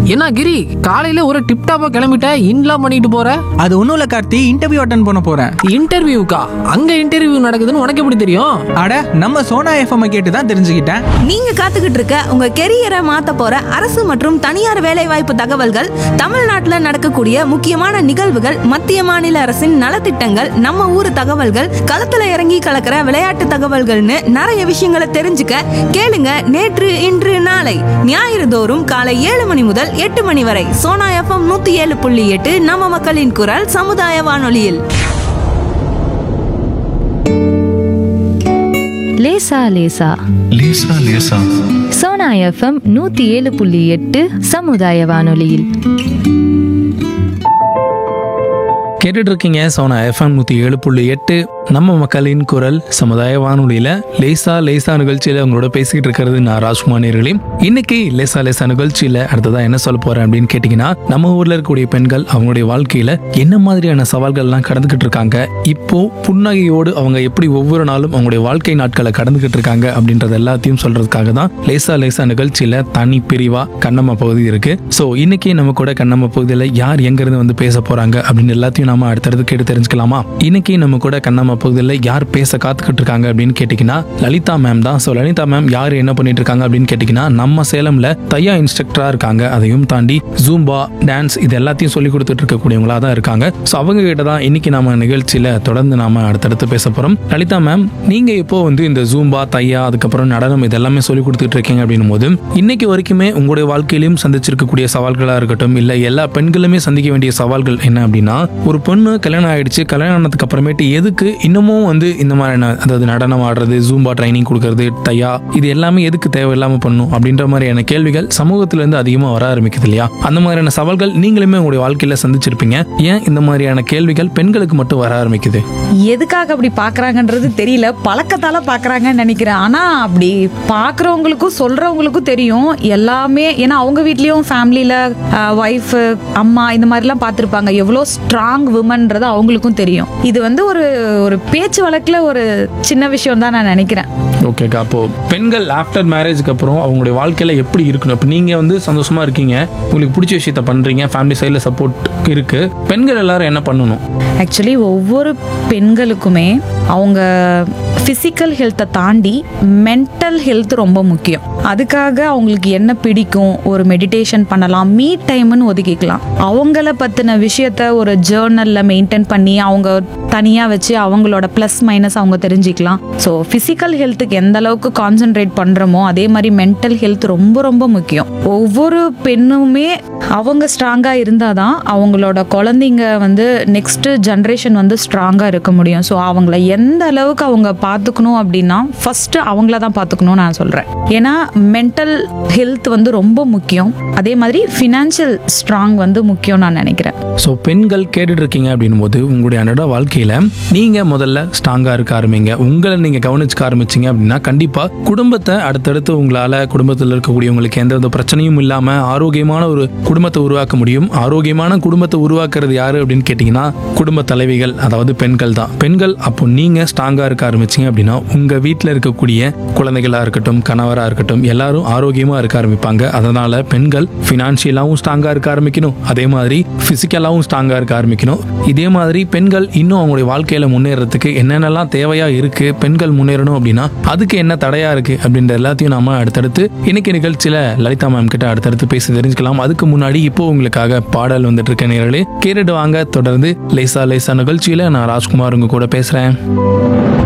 என்ன கிரி காலையில ஒரு டிப் டாப்பா கிளம்பிட்ட இன்லாம் பண்ணிட்டு போற அது ஒன்றும் இல்லை கார்த்தி இன்டர்வியூ அட்டன் பண்ண போகிறேன் இன்டர்வியூக்கா அங்க இன்டர்வியூ நடக்குதுன்னு உனக்கு எப்படி தெரியும் அட நம்ம சோனா எஃப்எம் கேட்டு தான் தெரிஞ்சுக்கிட்டேன் நீங்க காத்துக்கிட்டு இருக்க உங்க கெரியரை மாத்த போற அரசு மற்றும் தனியார் வேலைவாய்ப்பு தகவல்கள் தமிழ்நாட்டுல நடக்கக்கூடிய முக்கியமான நிகழ்வுகள் மத்திய மாநில அரசின் நலத்திட்டங்கள் நம்ம ஊர் தகவல்கள் களத்துல இறங்கி கலக்கிற விளையாட்டு தகவல்கள்னு நிறைய விஷயங்களை தெரிஞ்சுக்க கேளுங்க நேற்று இன்று நாளை ஞாயிறு தோறும் காலை ஏழு மணி முதல் எட்டு மணி வரை சோனா எஃப்எம் நூத்தி ஏழு புள்ளி எட்டு நம்ம மக்களின் குரல் சமுதாய வானொலியில் லேசா லேசா லேசா லேசா சோனா எஃப்எம் நூத்தி ஏழு புள்ளி எட்டு சமுதாய வானொலியில் கேட்டுட்டு இருக்கீங்க சோனா எஃப்எம் நூற்றி ஏழு புள்ளி எட்டு நம்ம மக்களின் குரல் சமுதாய வானொலியில் லேசா லேசா நிகழ்ச்சியில் உங்களோட பேசிக்கிட்டு இருக்கிறது நான் ராஜ்குமார் நேர்களே இன்னைக்கு லேசா லேசா நிகழ்ச்சியில் அடுத்ததா என்ன சொல்ல போறேன் அப்படின்னு கேட்டிங்கன்னா நம்ம ஊரில் இருக்கக்கூடிய பெண்கள் அவங்களுடைய வாழ்க்கையில் என்ன மாதிரியான சவால்கள்லாம் கடந்துக்கிட்டு இருக்காங்க இப்போ புன்னகையோடு அவங்க எப்படி ஒவ்வொரு நாளும் அவங்களுடைய வாழ்க்கை நாட்களை கடந்துக்கிட்டு இருக்காங்க அப்படின்றது எல்லாத்தையும் சொல்றதுக்காக தான் லேசா லேசா நிகழ்ச்சியில் தனி பிரிவா கண்ணம்மா பகுதி இருக்கு ஸோ இன்னைக்கு நம்ம கூட கண்ணம்மா பகுதியில் யார் எங்கிருந்து வந்து பேச போறாங்க அப்படின்னு எல்லாத்தையும் நாம அடுத்தடுத்து கேட்டு தெரிஞ்சுக்கலாமா இன்னைக்கு நம்ம கூட கண்ணம்மா பகுதியில் யார் பேச காத்துக்கிட்டு இருக்காங்க அப்படின்னு கேட்டிங்கன்னா லலிதா மேம் தான் ஸோ லலிதா மேம் யார் என்ன பண்ணிட்டு இருக்காங்க அப்படின்னு கேட்டிங்கன்னா நம்ம சேலம்ல தையா இன்ஸ்ட்ரக்டரா இருக்காங்க அதையும் தாண்டி ஜூம்பா டான்ஸ் இது எல்லாத்தையும் சொல்லி கொடுத்துட்டு இருக்கக்கூடியவங்களா தான் இருக்காங்க ஸோ அவங்க கிட்ட தான் இன்னைக்கு நாம நிகழ்ச்சியில தொடர்ந்து நாம அடுத்தடுத்து பேச போறோம் லலிதா மேம் நீங்க இப்போ வந்து இந்த ஜூம்பா தையா அதுக்கப்புறம் நடனம் இது எல்லாமே சொல்லி கொடுத்துட்டு இருக்கீங்க அப்படின்னும் போது இன்னைக்கு வரைக்குமே உங்களுடைய வாழ்க்கையிலும் சந்திச்சிருக்கக்கூடிய சவால்களா இருக்கட்டும் இல்ல எல்லா பெண்களுமே சந்திக்க வேண்டிய சவால்கள் என்ன அப்படின்னா ஒரு பொண்ணு கல்யாணம் ஆயிடுச்சு கல்யாணம் ஆனதுக்கு அப்புறமேட்டு எதுக்கு இன்னமும் வந்து இந்த மாதிரியான அதாவது நடனம் ஆடுறது ஜூம்பா ட்ரைனிங் கொடுக்கறது தையா இது எல்லாமே எதுக்கு தேவையில்லாம பண்ணும் அப்படின்ற மாதிரியான கேள்விகள் சமூகத்துல இருந்து அதிகமா வர ஆரம்பிக்குது இல்லையா அந்த மாதிரியான சவால்கள் நீங்களுமே உங்களுடைய வாழ்க்கையில சந்திச்சிருப்பீங்க ஏன் இந்த மாதிரியான கேள்விகள் பெண்களுக்கு மட்டும் வர ஆரம்பிக்குது எதுக்காக அப்படி பாக்குறாங்கன்றது தெரியல பழக்கத்தால பாக்குறாங்கன்னு நினைக்கிறேன் ஆனா அப்படி பாக்குறவங்களுக்கும் சொல்றவங்களுக்கும் தெரியும் எல்லாமே ஏன்னா அவங்க வீட்லயும் ஃபேமிலியில ஒய்ஃப் அம்மா இந்த மாதிரிலாம் பார்த்துருப்பாங்க எவ்வளோ ஸ்ட்ராங் விமன்றது அவங்களுக்கும் தெரியும் இது வந்து ஒரு ஒரு பேச்சு வழக்குல ஒரு சின்ன விஷயம் தான் நான் நினைக்கிறேன் ஓகேக்கா அப்போ பெண்கள் ஆஃப்டர் மேரேஜ்க்கு அப்புறம் அவங்களுடைய வாழ்க்கையில எப்படி இருக்கணும் இப்போ நீங்க வந்து சந்தோஷமா இருக்கீங்க உங்களுக்கு பிடிச்ச விஷயத்த பண்றீங்க ஃபேமிலி சைடில் சப்போர்ட் இருக்கு பெண்கள் எல்லாரும் என்ன பண்ணணும் ஆக்சுவலி ஒவ்வொரு பெண்களுக்குமே அவங்க ஃபிசிக்கல் ஹெல்த்தை தாண்டி மென்டல் ஹெல்த் ரொம்ப முக்கியம் அதுக்காக அவங்களுக்கு என்ன பிடிக்கும் ஒரு மெடிடேஷன் பண்ணலாம் மீ டைம்னு ஒதுக்கிக்கலாம் அவங்கள பற்றின விஷயத்த ஒரு ஜேர்னலில் மெயின்டைன் பண்ணி அவங்க தனியாக வச்சு அவங்களோட ப்ளஸ் மைனஸ் அவங்க தெரிஞ்சுக்கலாம் ஸோ ஃபிசிக்கல் ஹெல்த்துக்கு எந்த அளவுக்கு கான்சென்ட்ரேட் பண்ணுறோமோ அதே மாதிரி மென்டல் ஹெல்த் ரொம்ப ரொம்ப முக்கியம் ஒவ்வொரு பெண்ணுமே அவங்க ஸ்ட்ராங்காக இருந்தால் தான் அவங்களோட குழந்தைங்க வந்து நெக்ஸ்ட் ஜென்ரேஷன் வந்து ஸ்ட்ராங்காக இருக்க முடியும் ஸோ அவங்கள எந்த அளவுக்கு அவங்க பார்த்துக்கணும் அப்படின்னா ஃபர்ஸ்ட் அவங்கள தான் பார்த்துக்கணும்னு நான் சொல்கிறேன் ஏன்னா மென்டல் ஹெல்த் வந்து ரொம்ப முக்கியம் அதே மாதிரி ஃபினான்ஷியல் ஸ்ட்ராங் வந்து முக்கியம் நான் நினைக்கிறேன் ஸோ பெண்கள் கேட்டுட்டு இருக்கீங்க அப்படின்னும் போது உங்களுடைய அன்றாட வாழ்க்கையில நீங்க முதல்ல ஸ்ட்ராங்கா இருக்க ஆரம்பிங்க உங்களை நீங்க கவனிச்சுக்க ஆரம்பிச்சீங்க அப்படின்னா கண்டிப்பா குடும்பத்தை அடுத்தடுத்து உங்களால குடும்பத்தில் இருக்கக்கூடியவங்களுக்கு எந்த வித பிரச்சனையும் இல்லாம ஆரோக்கியமான ஒரு குடும்பத்தை உருவாக்க முடியும் ஆரோக்கியமான குடும்பத்தை உருவாக்குறது யாரு அப்படின்னு கேட்டீங்கன்னா குடும்ப தலைவிகள் அதாவது பெண்கள் தான் பெண்கள் அப்போ நீங்க ஸ்ட்ராங்கா இருக்க ஆரம்பிச்சீங்க அப்படின்னா உங்க வீட்டில் இருக்கக்கூடிய குழந்தைகளா இருக்கட்டும் கணவரா இருக்கட்டும் எல்லாரும் ஆரோக்கியமா இருக்க ஆரம்பிப்பாங்க அதனால பெண்கள் ஃபினான்ஷியலாகவும் ஸ்ட்ராங்கா இருக்க ஆரம்பிக்கணும் அதே மாதிரி பிசிக்கலாகவும் ஸ்ட்ராங்கா இருக்க ஆரம்பிக்கணும் இதே மாதிரி பெண்கள் இன்னும் அவங்களுடைய வாழ்க்கையில முன்னேறதுக்கு என்னென்னலாம் தேவையா இருக்கு பெண்கள் முன்னேறணும் அப்படின்னா அதுக்கு என்ன தடையா இருக்கு அப்படின்ற எல்லாத்தையும் நாம அடுத்தடுத்து இன்னைக்கு நிகழ்ச்சியில லலிதா மேம் கிட்ட அடுத்தடுத்து பேசி தெரிஞ்சுக்கலாம் அதுக்கு முன்னாடி இப்போ உங்களுக்காக பாடல் வந்துட்டு இருக்க நேரலே கேட்டுட்டு வாங்க தொடர்ந்து லேசா லேசா நிகழ்ச்சியில நான் ராஜ்குமார் உங்க கூட பேசுறேன்